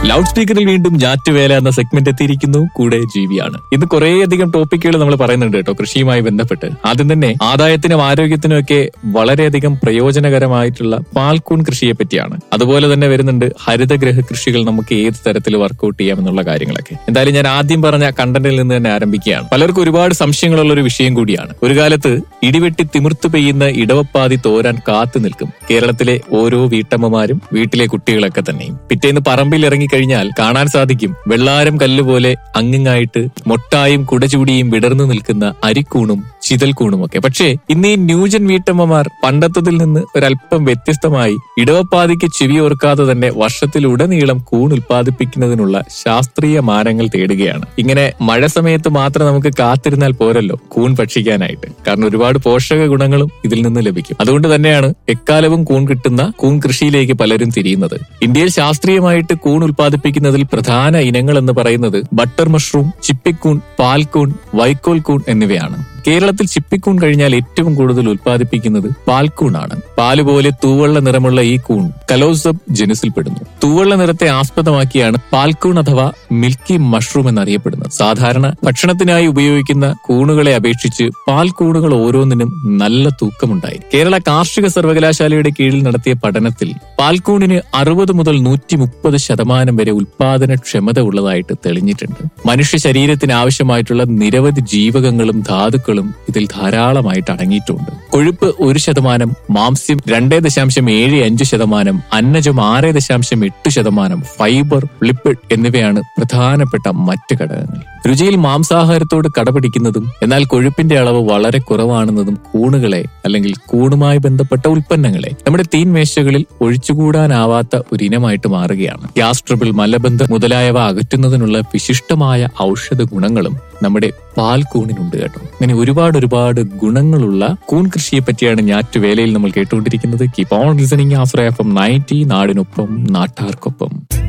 loud സ്പീക്കറിൽ വീണ്ടും ഞാറ്റുവേല എന്ന സെഗ്മെന്റ് എത്തിയിരിക്കുന്നു കൂടെ ജീവിയാണ് ഇന്ന് കുറേയധികം ടോപ്പിക്കുകൾ നമ്മൾ പറയുന്നുണ്ട് കേട്ടോ കൃഷിയുമായി ബന്ധപ്പെട്ട് ആദ്യം തന്നെ ആദായത്തിനും ആരോഗ്യത്തിനും ഒക്കെ വളരെയധികം പ്രയോജനകരമായിട്ടുള്ള പാൽക്കൂൺ കൃഷിയെ പറ്റിയാണ് അതുപോലെ തന്നെ വരുന്നുണ്ട് ഹരിതഗ്രഹ കൃഷികൾ നമുക്ക് ഏത് തരത്തിൽ വർക്കൗട്ട് ചെയ്യാം എന്നുള്ള കാര്യങ്ങളൊക്കെ എന്തായാലും ഞാൻ ആദ്യം പറഞ്ഞ കണ്ടന്റിൽ നിന്ന് തന്നെ ആരംഭിക്കുകയാണ് പലർക്കും ഒരുപാട് സംശയങ്ങളുള്ള ഒരു വിഷയം കൂടിയാണ് ഒരു കാലത്ത് ഇടിവെട്ടി തിമിർത്തു പെയ്യുന്ന ഇടവപ്പാതി തോരാൻ കാത്തു നിൽക്കും കേരളത്തിലെ ഓരോ വീട്ടമ്മമാരും വീട്ടിലെ കുട്ടികളൊക്കെ തന്നെയും പിറ്റേന്ന് പറമ്പിൽ ഇറങ്ങിക്കഴിഞ്ഞാൽ കാണാൻ സാധിക്കും വെള്ളാരം കല്ലുപോലെ അങ്ങിങ്ങായിട്ട് മൊട്ടായും കുടചൂടിയും വിടർന്നു നിൽക്കുന്ന അരിക്കൂണും ചിതൽക്കൂണും ഒക്കെ പക്ഷേ ഇന്ന് ഈ ന്യൂജൻ വീട്ടമ്മമാർ പണ്ടത്തതിൽ നിന്ന് ഒരല്പം വ്യത്യസ്തമായി ഇടവപ്പാതിക്ക് ചെവിയോർക്കാതെ തന്നെ വർഷത്തിലുടനീളം കൂൺ ഉൽപ്പാദിപ്പിക്കുന്നതിനുള്ള ശാസ്ത്രീയ മാനങ്ങൾ തേടുകയാണ് ഇങ്ങനെ മഴ സമയത്ത് മാത്രം നമുക്ക് കാത്തിരുന്നാൽ പോരല്ലോ കൂൺ ഭക്ഷിക്കാനായിട്ട് കാരണം ഒരുപാട് പോഷക ഗുണങ്ങളും ഇതിൽ നിന്ന് ലഭിക്കും അതുകൊണ്ട് തന്നെയാണ് എക്കാലവും കൂൺ കിട്ടുന്ന കൂൺ കൃഷിയിലേക്ക് പലരും തിരിയുന്നത് ഇന്ത്യയിൽ ശാസ്ത്രീയമായിട്ട് കൂൺ ഉൽപ്പാദിപ്പിക്കുന്നതിൽ പ്രധാന ഇനങ്ങൾ എന്ന് പറയുന്നത് ബട്ടർ മഷ്റൂം ചിപ്പിക്കൂൺ പാൽക്കൂൺ വൈക്കോൽ കൂൺ എന്നിവയാണ് കേരളത്തിൽ ചിപ്പിക്കൂൺ കഴിഞ്ഞാൽ ഏറ്റവും കൂടുതൽ ഉൽപ്പാദിപ്പിക്കുന്നത് പാൽക്കൂണാണ് പാല് പോലെ തൂവള്ള നിറമുള്ള ഈ കൂൺ കലോസബ് ജനുസിൽപ്പെടുന്നു തൂവള്ള നിറത്തെ ആസ്പദമാക്കിയാണ് പാൽക്കൂൺ അഥവാ മിൽക്കി മഷ്റൂം എന്നറിയപ്പെടുന്നത് സാധാരണ ഭക്ഷണത്തിനായി ഉപയോഗിക്കുന്ന കൂണുകളെ അപേക്ഷിച്ച് പാൽക്കൂണുകൾ ഓരോന്നിനും നല്ല തൂക്കമുണ്ടായി കേരള കാർഷിക സർവകലാശാലയുടെ കീഴിൽ നടത്തിയ പഠനത്തിൽ പാൽക്കൂണിന് അറുപത് മുതൽ നൂറ്റി മുപ്പത് ശതമാനം വരെ ഉൽപാദന ക്ഷമത ഉള്ളതായിട്ട് തെളിഞ്ഞിട്ടുണ്ട് മനുഷ്യ ശരീരത്തിന് ആവശ്യമായിട്ടുള്ള നിരവധി ജീവകങ്ങളും ധാതുക്കളും ഇതിൽ ധാരാളമായിട്ട് അടങ്ങിയിട്ടുണ്ട് കൊഴുപ്പ് ഒരു ശതമാനം മാംസ്യം രണ്ടേ ദശാംശം ഏഴ് അഞ്ച് ശതമാനം അന്നജം ആറ് ദശാംശം എട്ട് ശതമാനം ഫൈബർ ലിപ്പിഡ് എന്നിവയാണ് പ്രധാനപ്പെട്ട മറ്റ് ഘടകങ്ങൾ രുചിയിൽ മാംസാഹാരത്തോട് കടപിടിക്കുന്നതും എന്നാൽ കൊഴുപ്പിന്റെ അളവ് വളരെ കുറവാണെന്നതും കൂണുകളെ അല്ലെങ്കിൽ കൂണുമായി ബന്ധപ്പെട്ട ഉൽപ്പന്നങ്ങളെ നമ്മുടെ തീൻമേശകളിൽ ഒഴിച്ചുകൂടാനാവാത്ത ഒരു ഇനമായിട്ട് മാറുകയാണ് ഗ്യാസ് ട്രബിൾ മലബന്ധം മുതലായവ അകറ്റുന്നതിനുള്ള വിശിഷ്ടമായ ഔഷധ ഗുണങ്ങളും നമ്മുടെ പാൽ കൂണിനുണ്ട് കേട്ടോ ഇങ്ങനെ ഒരുപാട് ഒരുപാട് ഗുണങ്ങളുള്ള കൂൺ കൃഷിയെ പറ്റിയാണ് ഞാറ്റുവേലയിൽ നമ്മൾ കേട്ടുകൊണ്ടിരിക്കുന്നത് keep on listening Ashraya F M ninety നാടിനൊപ്പം നാട്ടാർക്കൊപ്പം